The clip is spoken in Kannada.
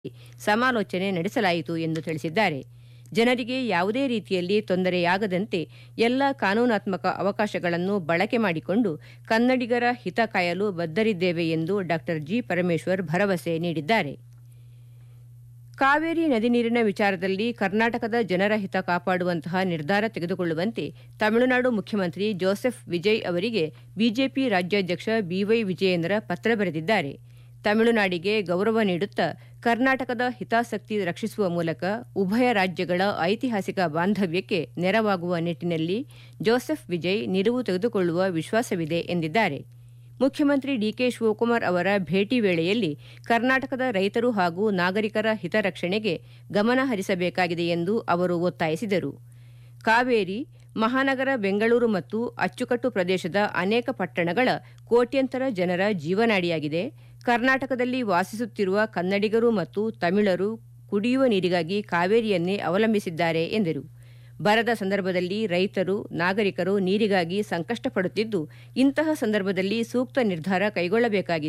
ಸಮಾಲೋಚನೆ ನಡೆಸಲಾಯಿತು ಎಂದು ತಿಳಿಸಿದ್ದಾರೆ ಜನರಿಗೆ ಯಾವುದೇ ರೀತಿಯಲ್ಲಿ ತೊಂದರೆಯಾಗದಂತೆ ಎಲ್ಲ ಕಾನೂನಾತ್ಮಕ ಅವಕಾಶಗಳನ್ನು ಬಳಕೆ ಮಾಡಿಕೊಂಡು ಕನ್ನಡಿಗರ ಹಿತ ಕಾಯಲು ಬದ್ಧರಿದ್ದೇವೆ ಎಂದು ಡಾ ಜಿ ಪರಮೇಶ್ವರ್ ಭರವಸೆ ನೀಡಿದ್ದಾರೆ ಕಾವೇರಿ ನದಿ ನೀರಿನ ವಿಚಾರದಲ್ಲಿ ಕರ್ನಾಟಕದ ಜನರ ಹಿತ ಕಾಪಾಡುವಂತಹ ನಿರ್ಧಾರ ತೆಗೆದುಕೊಳ್ಳುವಂತೆ ತಮಿಳುನಾಡು ಮುಖ್ಯಮಂತ್ರಿ ಜೋಸೆಫ್ ವಿಜಯ್ ಅವರಿಗೆ ಬಿಜೆಪಿ ರಾಜ್ಯಾಧ್ಯಕ್ಷ ಬಿವೈ ವಿಜಯೇಂದ್ರ ಪತ್ರ ಬರೆದಿದ್ದಾರೆ ತಮಿಳುನಾಡಿಗೆ ಗೌರವ ನೀಡುತ್ತಾ ಕರ್ನಾಟಕದ ಹಿತಾಸಕ್ತಿ ರಕ್ಷಿಸುವ ಮೂಲಕ ಉಭಯ ರಾಜ್ಯಗಳ ಐತಿಹಾಸಿಕ ಬಾಂಧವ್ಯಕ್ಕೆ ನೆರವಾಗುವ ನಿಟ್ಟಿನಲ್ಲಿ ಜೋಸೆಫ್ ವಿಜಯ್ ನಿಲುವು ತೆಗೆದುಕೊಳ್ಳುವ ವಿಶ್ವಾಸವಿದೆ ಎಂದಿದ್ದಾರೆ ಮುಖ್ಯಮಂತ್ರಿ ಡಿಕೆ ಶಿವಕುಮಾರ್ ಅವರ ಭೇಟಿ ವೇಳೆಯಲ್ಲಿ ಕರ್ನಾಟಕದ ರೈತರು ಹಾಗೂ ನಾಗರಿಕರ ಹಿತರಕ್ಷಣೆಗೆ ಗಮನ ಹರಿಸಬೇಕಾಗಿದೆ ಎಂದು ಅವರು ಒತ್ತಾಯಿಸಿದರು ಕಾವೇರಿ ಮಹಾನಗರ ಬೆಂಗಳೂರು ಮತ್ತು ಅಚ್ಚುಕಟ್ಟು ಪ್ರದೇಶದ ಅನೇಕ ಪಟ್ಟಣಗಳ ಕೋಟ್ಯಂತರ ಜನರ ಜೀವನಾಡಿಯಾಗಿದೆ ಕರ್ನಾಟಕದಲ್ಲಿ ವಾಸಿಸುತ್ತಿರುವ ಕನ್ನಡಿಗರು ಮತ್ತು ತಮಿಳರು ಕುಡಿಯುವ ನೀರಿಗಾಗಿ ಕಾವೇರಿಯನ್ನೇ ಅವಲಂಬಿಸಿದ್ದಾರೆ ಎಂದರು ಬರದ ಸಂದರ್ಭದಲ್ಲಿ ರೈತರು ನಾಗರಿಕರು ನೀರಿಗಾಗಿ ಸಂಕಷ್ಟಪಡುತ್ತಿದ್ದು ಇಂತಹ ಸಂದರ್ಭದಲ್ಲಿ ಸೂಕ್ತ ನಿರ್ಧಾರ ಕೈಗೊಳ್ಳಬೇಕಾಗಿದೆ